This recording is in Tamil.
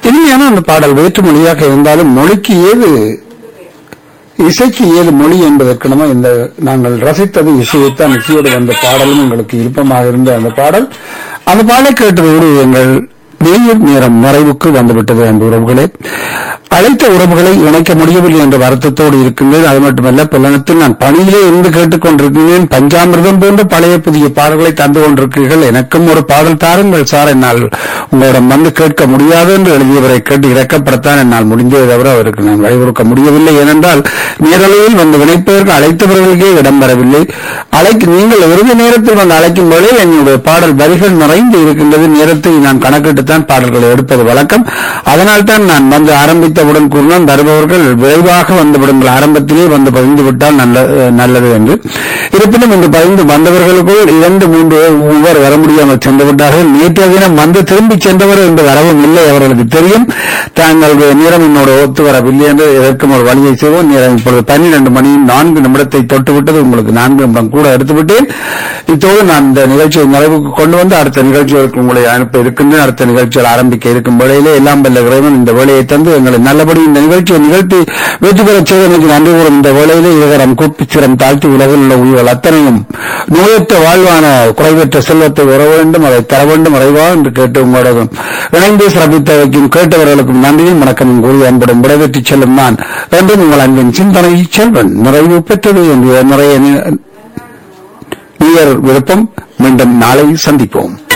இனிமையான அந்த பாடல் வேற்று மொழியாக இருந்தாலும் மொழிக்கு ஏது இசைக்கு ஏது மொழி என்பதற்கினமா இந்த நாங்கள் ரசித்தது இசையைத்தான் இசையோடு வந்த பாடலும் எங்களுக்கு விருப்பமாக இருந்த அந்த பாடல் அந்த பாடலை கேட்டதோடு எங்கள் வெயில் நேரம் நிறைவுக்கு வந்துவிட்டது அந்த உறவுகளே அழைத்த உறவுகளை இணைக்க முடியவில்லை என்ற வருத்தத்தோடு இருக்கின்றேன் அது மட்டுமல்ல பிள்ளனத்தில் நான் பணியிலே இருந்து கேட்டுக்கொண்டிருக்கிறேன் பஞ்சாமிர்தம் போன்ற பழைய புதிய பாடல்களை தந்து கொண்டிருக்கிறீர்கள் எனக்கும் ஒரு பாடல் தாருங்கள் சார் என்னால் உங்களிடம் வந்து கேட்க முடியாது என்று எழுதியவரை கேட்டு இறக்கப்படத்தான் என்னால் முடிந்ததை தவிர அவருக்கு நான் வழிவகுக்க முடியவில்லை ஏனென்றால் நேரலையில் வந்து வினைப்பதற்கு அழைத்தவர்களுக்கே இடம் பெறவில்லை அழைக்க நீங்கள் இறுதி நேரத்தில் வந்து அழைக்கும் போதே என்னுடைய பாடல் வரிகள் நிறைந்து இருக்கின்றது நேரத்தை நான் கணக்கிட்டுத்தான் பாடல்களை எடுப்பது வழக்கம் அதனால் தான் நான் வந்து ஆரம்பித்தவுடன் கூறினேன் வருபவர்கள் விரைவாக வந்து விடுங்கள் ஆரம்பத்திலே வந்து பதிந்து விட்டால் நல்ல நல்லது என்று இருப்பினும் இன்று பதிந்து வந்தவர்களுக்குள் இரண்டு மூன்று மூவர் வர முடியாமல் சென்று விட்டார்கள் நேற்றைய தினம் வந்து திரும்பி சென்றவர் என்று வரவும் இல்லை அவர்களுக்கு தெரியும் தாங்கள் நேரம் என்னோட ஒத்து வரவில்லை என்று எதற்கும் ஒரு வழியை செய்வோம் நேரம் இப்பொழுது பன்னிரண்டு மணி நான்கு நிமிடத்தை தொட்டுவிட்டது உங்களுக்கு நான்கு நிமிடம் கூட எடுத்துவிட்டேன் இத்தோடு நான் இந்த நிகழ்ச்சியை நிறைவுக்கு கொண்டு வந்து அடுத்த நிகழ்ச்சிகளுக்கு உங்களை அனுப்ப இருக்கின்றேன் அடுத்த நிகழ்ச்சிகள் ஆரம்பிக்க இருக்கும் வேளையிலே எல்லாம் வல்ல இறைவன் இந்த வேலையை தந்து எங்களை நல்லபடி இந்த நிகழ்ச்சியை நிகழ்த்தி வெற்றி பெறச் செய்தமைக்கு நன்றி கூறும் இந்த வேளையிலே இதரம் கூப்பி சிரம் தாழ்த்தி உலகில் உள்ள உயிர்கள் அத்தனையும் நோயற்ற வாழ்வான குறைவற்ற செல்வத்தை வர வேண்டும் அதை தர வேண்டும் அறைவா என்று கேட்டு உங்களோட இணைந்து சிறப்பித்த வைக்கும் கேட்டவர்களுக்கும் நன்றியும் வணக்கமும் கூறி அன்புடன் விடைபெற்று செல்லும் நான் என்றும் உங்கள் அன்பின் சிந்தனை செல்வன் நிறைவு பெற்றது என்று நிறைய நி- நீர் விருப்பம் மீண்டும் நாளை சந்திப்போம்